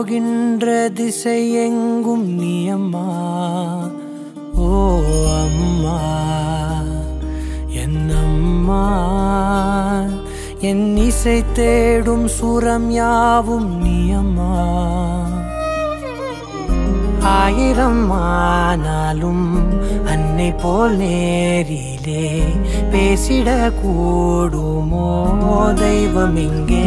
போகின்ற திசை எங்கும் நீ அம்மா ஓ அம்மா என் அம்மா என் இசை தேடும் சுரம் யாவும் நீ அம்மா ஆயிரம் ஆனாலும் அன்னை போல் நேரிலே பேசிட கூடுமோ தெய்வம் இங்கே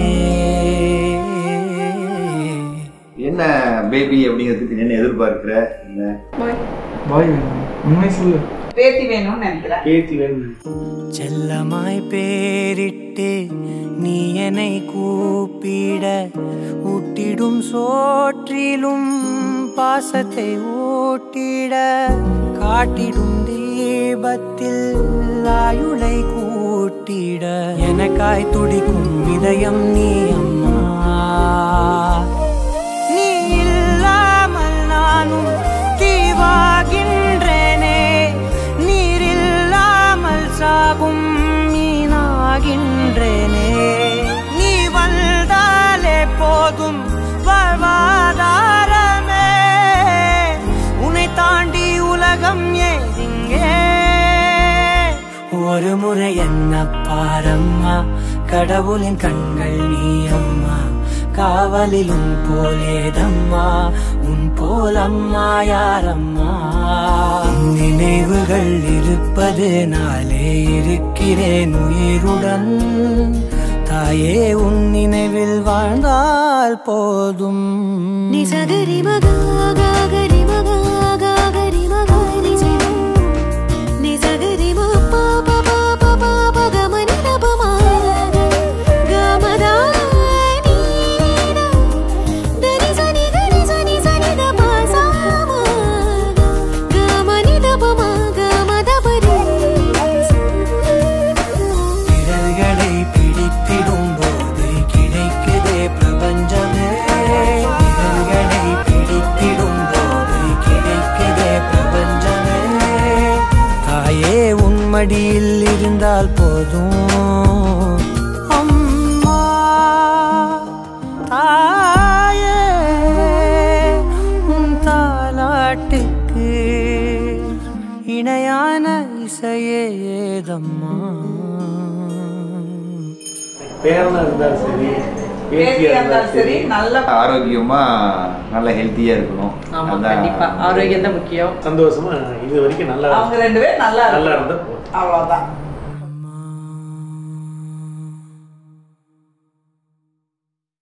என்ன பேபி அப்படிங்கிறதுக்கு என்ன எதிர்பார்க்கிற என்ன பாய் வேணும் உண்மை சொல்லு பேத்தி வேணும்னு நினைக்கிறேன் பேத்தி வேணும் செல்லமாய் பேரிட்டு நீ என்னை கூப்பிட ஊட்டிடும் சோற்றிலும் பாசத்தை ஊட்டிட காட்டிடும் தீபத்தில் ஆயுளை கூட்டிட எனக்காய் துடிக்கும் இதயம் நீ அம்மா நீ இல்லாமல் நானும் தீவாகின்றேனே நீரில்லாமல் சாகும் மீனாகின்றேனே நீ வந்தாலே போதும் வாழ்வாதாரமே உன்னை தாண்டி உலகம் ஏதிங்கே ஒரு முறை என்ன பாரம்மா கடவுளின் கண்கள் நீ அம்மா காவலிலும் போலேதம்மா உன் போலம்மா யாரம்மா உன் நினைவுகள் இருப்பது நாளே இருக்கிறேன் உயிருடன் தாயே உன் நினைவில் வாழ்ந்தால் போதும் ni sa ga ri ma ga ga ga ri ma ga ga ga ri ma ga ni sa ni sa ga ri ma pa pa pa pa pa pa ga ma ni da pa ma ga ma da ni da da ni sa ni ga ni sa ni sa ni da pa sa ma ga ma ni da pa ma ga ma da pa ri விரல்களை பிடித்திடும் போது கிடைக்குதே பிரபஞ்சமே விரல்களை பிடித்திடும் போது கிடைக்குதே பிரபஞ்சமே தாயே உன் மடியில் இருந்தால் போதும் அம்மா தாயே உன் தாலாட்டுக்கு இணையான இசையே ஏதம்மா பேரனா இருந்தாலும் சரி பேத்தியா இருந்தாலும் சரி நல்ல ஆரோக்கியமா நல்ல ஹெல்த்தியா இருக்கணும் ஆமா அதான் கண்டிப்பா ஆரோக்கியம் தான் முக்கியம் சந்தோஷமா இது வரைக்கும் நல்லா அவங்க ரெண்டு பேரும் நல்லா நல்லா இருக்கணும் இருந்தா போதும் அவ்வளவுதான்